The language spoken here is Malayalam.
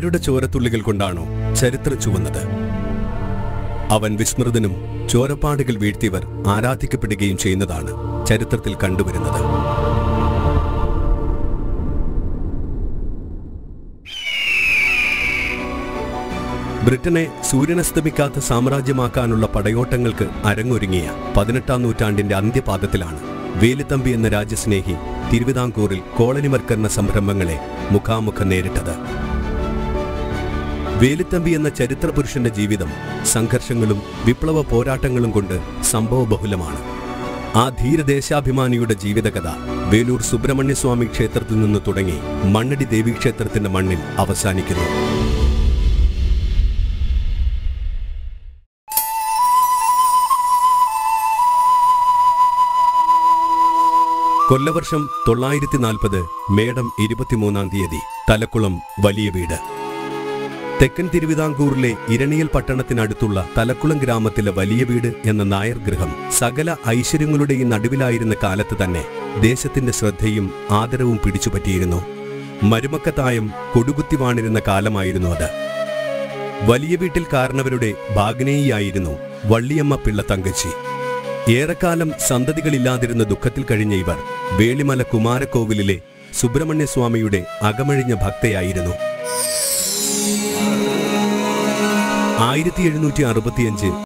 ആരുടെ ചോരത്തുള്ളികൾ കൊണ്ടാണോ ചരിത്രം ചുവന്നത് അവൻ വിസ്മൃതനും ചോരപ്പാടുകൾ വീഴ്ത്തിയവർ ആരാധിക്കപ്പെടുകയും ചെയ്യുന്നതാണ് ചരിത്രത്തിൽ കണ്ടുവരുന്നത് ബ്രിട്ടനെ സൂര്യനസ്തമിക്കാത്ത സാമ്രാജ്യമാക്കാനുള്ള പടയോട്ടങ്ങൾക്ക് അരങ്ങൊരുങ്ങിയ പതിനെട്ടാം നൂറ്റാണ്ടിന്റെ അന്ത്യപാദത്തിലാണ് വേലുത്തമ്പി എന്ന രാജ്യസ്നേഹി തിരുവിതാംകൂറിൽ കോളനിവൽക്കരണ സംരംഭങ്ങളെ മുഖാമുഖം നേരിട്ടത് വേലുത്തമ്പി എന്ന ചരിത്ര പുരുഷന്റെ ജീവിതം സംഘർഷങ്ങളും വിപ്ലവ പോരാട്ടങ്ങളും കൊണ്ട് സംഭവബഹുലമാണ് ആ ധീരദേശാഭിമാനിയുടെ ജീവിതകഥ വേലൂർ സുബ്രഹ്മണ്യസ്വാമി ക്ഷേത്രത്തിൽ നിന്ന് തുടങ്ങി മണ്ണടി ദേവീക്ഷേത്രത്തിന്റെ മണ്ണിൽ അവസാനിക്കുന്നു കൊല്ലവർഷം തൊള്ളായിരത്തി നാൽപ്പത് മേടം ഇരുപത്തിമൂന്നാം തീയതി തലക്കുളം വലിയ വീട് തെക്കൻ തിരുവിതാംകൂറിലെ ഇരണിയൽ പട്ടണത്തിനടുത്തുള്ള തലക്കുളം ഗ്രാമത്തിലെ വലിയ വീട് എന്ന നായർ ഗൃഹം സകല ഐശ്വര്യങ്ങളുടെയും നടുവിലായിരുന്ന കാലത്ത് തന്നെ ദേശത്തിന്റെ ശ്രദ്ധയും ആദരവും പിടിച്ചുപറ്റിയിരുന്നു മരുമക്കത്തായം കൊടുകുത്തി വാണിരുന്ന കാലമായിരുന്നു അത് വലിയ വീട്ടിൽ കാരണവരുടെ ഭാഗ്നേയിയായിരുന്നു വള്ളിയമ്മ പിള്ള തങ്കച്ചി ഏറെക്കാലം സന്തതികളില്ലാതിരുന്ന ദുഃഖത്തിൽ കഴിഞ്ഞ ഇവർ വേളിമല കുമാരക്കോവിലിലെ സുബ്രഹ്മണ്യസ്വാമിയുടെ അകമഴിഞ്ഞ ഭക്തയായിരുന്നു ആയിരത്തി എഴുന്നൂറ്റി അറുപത്തിയഞ്ച്